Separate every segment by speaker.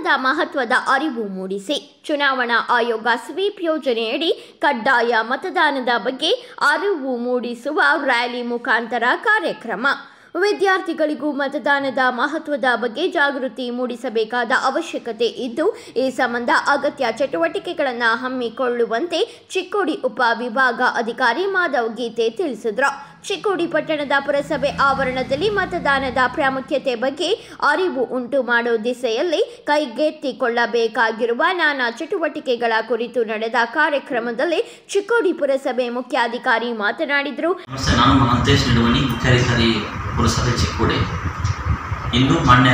Speaker 1: ಮಹತ್ವದ ಅರಿವು ಮೂಡಿಸಿ ಚುನಾವಣಾ ಆಯೋಗ ಸ್ವೀಪ್ ಯೋಜನೆಯಡಿ ಕಡ್ಡಾಯ ಮತದಾನದ ಬಗ್ಗೆ ಅರಿವು ಮೂಡಿಸುವ ರ್ಯಾಲಿ ಮುಖಾಂತರ ಕಾರ್ಯಕ್ರಮ ವಿದ್ಯಾರ್ಥಿಗಳಿಗೂ ಮತದಾನದ ಮಹತ್ವದ ಬಗ್ಗೆ ಜಾಗೃತಿ ಮೂಡಿಸಬೇಕಾದ ಅವಶ್ಯಕತೆ ಇದ್ದು ಈ ಸಂಬಂಧ ಅಗತ್ಯ ಚಟುವಟಿಕೆಗಳನ್ನು ಹಮ್ಮಿಕೊಳ್ಳುವಂತೆ ಚಿಕ್ಕೋಡಿ ಉಪ ವಿಭಾಗ ಅಧಿಕಾರಿ ಮಾಧವ್ ಗೀತೆ ತಿಳಿಸಿದ್ರು ಚಿಕ್ಕೋಡಿ ಪಟ್ಟಣದ ಪುರಸಭೆ ಆವರಣದಲ್ಲಿ ಮತದಾನದ ಪ್ರಾಮುಖ್ಯತೆ ಬಗ್ಗೆ ಅರಿವು ಉಂಟು ಮಾಡೋ ದಿಸೆಯಲ್ಲಿ ಕೈಗೆತ್ತಿಕೊಳ್ಳಬೇಕಾಗಿರುವ ನಾನಾ ಚಟುವಟಿಕೆಗಳ ಕುರಿತು ನಡೆದ ಕಾರ್ಯಕ್ರಮದಲ್ಲಿ ಚಿಕ್ಕೋಡಿ ಪುರಸಭೆ ಮುಖ್ಯಾಧಿಕಾರಿ ಮಾತನಾಡಿದರು
Speaker 2: ನಮಸ್ತೆ ನಾನು ಮಹಂತೇಶ್ ನಿಡುವಣಿ ಮುಖ್ಯಾಧಿಕಾರಿ ಪುರಸಭೆ ಚಿಕ್ಕೋಡಿ ಇಂದು ಮಾನ್ಯ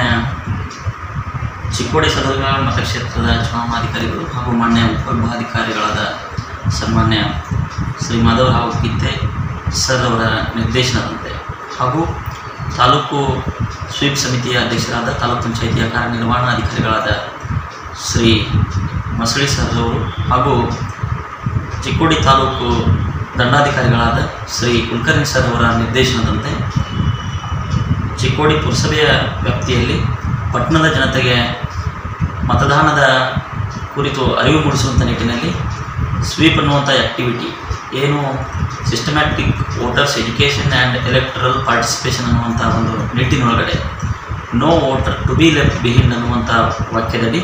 Speaker 2: ಚಿಕ್ಕೋಡಿ ಸದರ್ಗ ಮತಕ್ಷೇತ್ರದ ಚುನಾವಣಾಧಿಕಾರಿಗಳು ಹಾಗೂ ಮಾನ್ಯ ಉಪವಿಭಾಗಾಧಿಕಾರಿಗಳಾದ ಸನ್ಮಾನ್ಯ ಶ್ರೀ ಮಾಧವರಾವ್ ಗಿತ್ತೆ ಸರ್ ಅವರ ನಿರ್ದೇಶನದಂತೆ ಹಾಗೂ ತಾಲೂಕು ಸ್ವೀಪ್ ಸಮಿತಿಯ ಅಧ್ಯಕ್ಷರಾದ ತಾಲೂಕು ಪಂಚಾಯಿತಿಯ ಕಾರ್ಯನಿರ್ವಹಣಾಧಿಕಾರಿಗಳಾದ ಶ್ರೀ ಮಸಳಿ ಸರ್ ಅವರು ಹಾಗೂ ಚಿಕ್ಕೋಡಿ ತಾಲೂಕು ದಂಡಾಧಿಕಾರಿಗಳಾದ ಶ್ರೀ ಕುಲಕರ್ಣಿ ಸರ್ ಅವರ ನಿರ್ದೇಶನದಂತೆ ಚಿಕ್ಕೋಡಿ ಪುರಸಭೆಯ ವ್ಯಾಪ್ತಿಯಲ್ಲಿ ಪಟ್ಟಣದ ಜನತೆಗೆ ಮತದಾನದ ಕುರಿತು ಅರಿವು ಮೂಡಿಸುವಂಥ ನಿಟ್ಟಿನಲ್ಲಿ ಸ್ವೀಪ್ ಅನ್ನುವಂಥ ಆ್ಯಕ್ಟಿವಿಟಿ ಏನು systematic voters education and electoral participation ಅನ್ನುವಂಥ ಒಂದು ನಿಟ್ಟಿನೊಳಗಡೆ no voter to be left behind ಅನ್ನುವಂಥ ವಾಕ್ಯದಲ್ಲಿ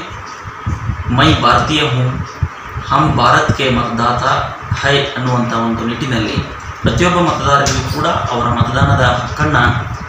Speaker 2: ಮೈ ಭಾರತೀಯ ಹೂಂ ಹಮ್ ಭಾರತ್ಗೆ ಮತದಾತ ಹೈ ಅನ್ನುವಂಥ ಒಂದು ನಿಟ್ಟಿನಲ್ಲಿ ಪ್ರತಿಯೊಬ್ಬ ಮತದಾರರಿಗೂ ಕೂಡ ಅವರ ಮತದಾನದ ಹಕ್ಕನ್ನು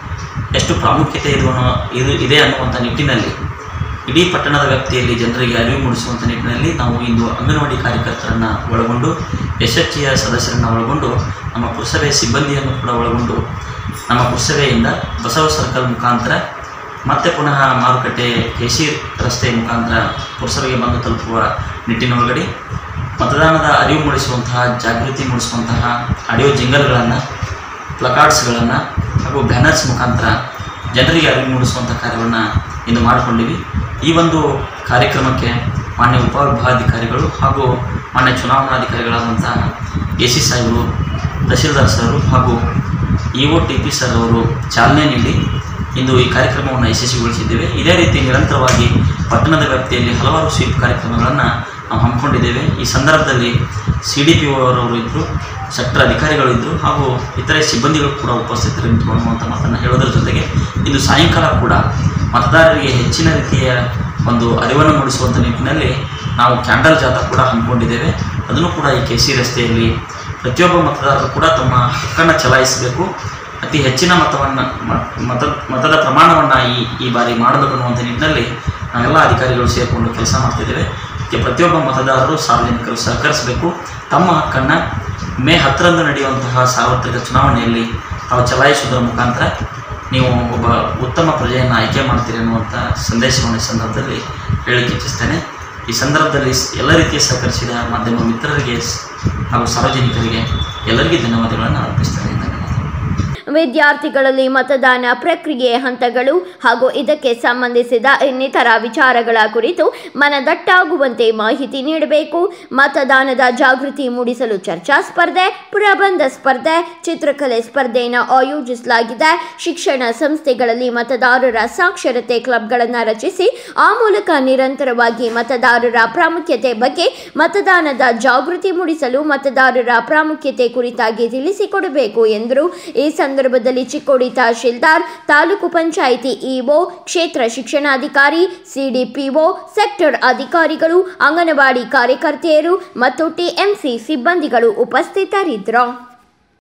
Speaker 2: ಎಷ್ಟು ಪ್ರಾಮುಖ್ಯತೆ ಇದು ಅನ್ನೋ ಇದು ಇದೆ ಅನ್ನುವಂಥ ನಿಟ್ಟಿನಲ್ಲಿ ಇಡೀ ಪಟ್ಟಣದ ವ್ಯಾಪ್ತಿಯಲ್ಲಿ ಜನರಿಗೆ ಅರಿವು ಮೂಡಿಸುವಂಥ ನಿಟ್ಟಿನಲ್ಲಿ ನಾವು ಇಂದು ಅಂಗನವಾಡಿ ಕಾರ್ಯಕರ್ತರನ್ನು ಒಳಗೊಂಡು ಎಸ್ ಎಚ್ ಜಿಯ ಸದಸ್ಯರನ್ನು ಒಳಗೊಂಡು ನಮ್ಮ ಪುರಸಭೆ ಸಿಬ್ಬಂದಿಯನ್ನು ಕೂಡ ಒಳಗೊಂಡು ನಮ್ಮ ಪುರಸಭೆಯಿಂದ ಬಸವ ಸರ್ಕಲ್ ಮುಖಾಂತರ ಮತ್ತೆ ಪುನಃ ಮಾರುಕಟ್ಟೆ ಕೆಸಿ ರಸ್ತೆ ಮುಖಾಂತರ ಪುರಸಭೆಗೆ ಬಂದು ತಲುಪುವ ನಿಟ್ಟಿನೊಳಗಡೆ ಮತದಾನದ ಅರಿವು ಮೂಡಿಸುವಂತಹ ಜಾಗೃತಿ ಮೂಡಿಸುವಂತಹ ಆಡಿಯೋ ಜಿಂಗಲ್ಗಳನ್ನು ಪ್ಲಕಾರ್ಡ್ಸ್ಗಳನ್ನು ಹಾಗೂ ಬ್ಯಾನರ್ಸ್ ಮುಖಾಂತರ ಜನರಿಗೆ ಅರಿವು ಮೂಡಿಸುವಂಥ ಕಾರ್ಯವನ್ನು ಇಂದು ಮಾಡಿಕೊಂಡಿವಿ ಈ ಒಂದು ಕಾರ್ಯಕ್ರಮಕ್ಕೆ ಮಾನ್ಯ ಉಪವಿಭಾಗಾಧಿಕಾರಿಗಳು ಹಾಗೂ ಮಾನ್ಯ ಚುನಾವಣಾಧಿಕಾರಿಗಳಾದಂಥ ಎ ಸಿ ಸಾಹೇಬರು ತಹಶೀಲ್ದಾರ್ ಸರ್ ಹಾಗೂ E O T P sir ಅವರು ಚಾಲನೆ ನೀಡಿ ಇಂದು ಈ ಕಾರ್ಯಕ್ರಮವನ್ನು ಯಶಸ್ವಿಗೊಳಿಸಿದ್ದೇವೆ ಇದೇ ರೀತಿ ನಿರಂತರವಾಗಿ ಪಟ್ಟಣದ ವ್ಯಾಪ್ತಿಯಲ್ಲಿ ಹಲವಾರು ಸ್ವೀಪ್ ಕಾರ್ಯಕ್ರಮಗಳನ್ನು ನಾವು ಹಮ್ಮಿಕೊಂಡಿದ್ದೇವೆ ಈ ಸಂದರ್ಭದಲ್ಲಿ ಸಿ ಡಿ ಪಿ ಅವರವರು ಇದ್ದರು ಸೆಕ್ಟರ್ ಅಧಿಕಾರಿಗಳು ಇದ್ದರು ಹಾಗೂ ಇತರೆ ಸಿಬ್ಬಂದಿಗಳು ಕೂಡ ಉಪಸ್ಥಿತರಿದ್ದು ಅನ್ನುವಂಥ ಮಾತನ್ನು ಹೇಳೋದ್ರ ಜೊತೆಗೆ ಇಂದು ಸಾಯಂಕಾಲ ಕೂಡ ಮತದಾರರಿಗೆ ಹೆಚ್ಚಿನ ರೀತಿಯ ಒಂದು ಅರಿವನ್ನು ಮೂಡಿಸುವಂಥ ನಿಟ್ಟಿನಲ್ಲಿ ನಾವು ಕ್ಯಾಂಡಲ್ ಜಾಥಾ ಕೂಡ ಹಮ್ಮಿಕೊಂಡಿದ್ದೇವೆ ಅದನ್ನು ಕೂಡ ಈ ಕೆ ಸಿ ರಸ್ತೆಯಲ್ಲಿ ಪ್ರತಿಯೊಬ್ಬ ಮತದಾರರು ಕೂಡ ತಮ್ಮ ಹಕ್ಕನ್ನು ಚಲಾಯಿಸಬೇಕು ಅತಿ ಹೆಚ್ಚಿನ ಮತವನ್ನು ಮತ ಮತದ ಪ್ರಮಾಣವನ್ನು ಈ ಈ ಬಾರಿ ಮಾಡಬೇಕು ಅನ್ನುವಂಥ ನಿಟ್ಟಿನಲ್ಲಿ ನಾವೆಲ್ಲ ಅಧಿಕಾರಿಗಳು ಸೇರಿಕೊಂಡು ಕೆಲಸ ಮಾಡ್ತಿದ್ದೇವೆ ಇದಕ್ಕೆ ಪ್ರತಿಯೊಬ್ಬ ಮತದಾರರು ಸಾರ್ವಜನಿಕರು ಸಹಕರಿಸಬೇಕು ತಮ್ಮ ಹಕ್ಕನ್ನು ಮೇ ಹತ್ತರಂದು ನಡೆಯುವಂತಹ ಸಾರ್ವತ್ರಿಕ ಚುನಾವಣೆಯಲ್ಲಿ ತಾವು ಚಲಾಯಿಸುವುದರ ಮುಖಾಂತರ ನೀವು ಒಬ್ಬ ಉತ್ತಮ ಪ್ರಜೆಯನ್ನು ಆಯ್ಕೆ ಮಾಡ್ತೀರಿ ಅನ್ನುವಂಥ ಸಂದೇಶವನ್ನು ಈ ಸಂದರ್ಭದಲ್ಲಿ ಹೇಳಕ್ಕೆ ಇಚ್ಛಿಸ್ತೇನೆ ಈ ಸಂದರ್ಭದಲ್ಲಿ ಸ್- ಎಲ್ಲ ರೀತಿಯ ಸಹಕರಿಸಿದ ಮಾಧ್ಯಮ ಮಿತ್ರರಿಗೆ ಸ್- ಹಾಗೂ ಸಾರ್ವಜನಿಕರಿಗೆ ಎಲ್ಲರಿಗೂ ಧನ್ಯವಾದಗಳನ್ನು ಅರ್ಪಿಸ್ತೇನೆ ಧನ್ಯವಾದ
Speaker 1: ವಿದ್ಯಾರ್ಥಿಗಳಲ್ಲಿ ಮತದಾನ ಪ್ರಕ್ರಿಯೆ ಹಂತಗಳು ಹಾಗೂ ಇದಕ್ಕೆ ಸಂಬಂಧಿಸಿದ ಇನ್ನಿತರ ವಿಚಾರಗಳ ಕುರಿತು ಮನದಟ್ಟಾಗುವಂತೆ ಮಾಹಿತಿ ನೀಡಬೇಕು ಮತದಾನದ ಜಾಗೃತಿ ಮೂಡಿಸಲು ಚರ್ಚಾ ಸ್ಪರ್ಧೆ ಪ್ರಬಂಧ ಸ್ಪರ್ಧೆ ಚಿತ್ರಕಲೆ ಸ್ಪರ್ಧೆಯನ್ನು ಆಯೋಜಿಸಲಾಗಿದೆ ಶಿಕ್ಷಣ ಸಂಸ್ಥೆಗಳಲ್ಲಿ ಮತದಾರರ ಸಾಕ್ಷರತೆ ಕ್ಲಬ್ಗಳನ್ನು ರಚಿಸಿ ಆ ಮೂಲಕ ನಿರಂತರವಾಗಿ ಮತದಾರರ ಪ್ರಾಮುಖ್ಯತೆ ಬಗ್ಗೆ ಮತದಾನದ ಜಾಗೃತಿ ಮೂಡಿಸಲು ಮತದಾರರ ಪ್ರಾಮುಖ್ಯತೆ ಕುರಿತಾಗಿ ತಿಳಿಸಿಕೊಡಬೇಕು ಎಂದರು ಈ ಸಂದರ್ಭದಲ್ಲಿ ಚಿಕ್ಕೋಡಿ ತಹಶೀಲ್ದಾರ್ ತಾಲೂಕು ಪಂಚಾಯಿತಿ ಇಒ ಕ್ಷೇತ್ರ ಶಿಕ್ಷಣಾಧಿಕಾರಿ ಸಿಡಿಪಿಒ ಸೆಕ್ಟರ್ ಅಧಿಕಾರಿಗಳು ಅಂಗನವಾಡಿ ಕಾರ್ಯಕರ್ತೆಯರು ಮತ್ತು ಟಿಎಂಸಿ ಸಿಬ್ಬಂದಿಗಳು ಉಪಸ್ಥಿತರಿದ್ದರು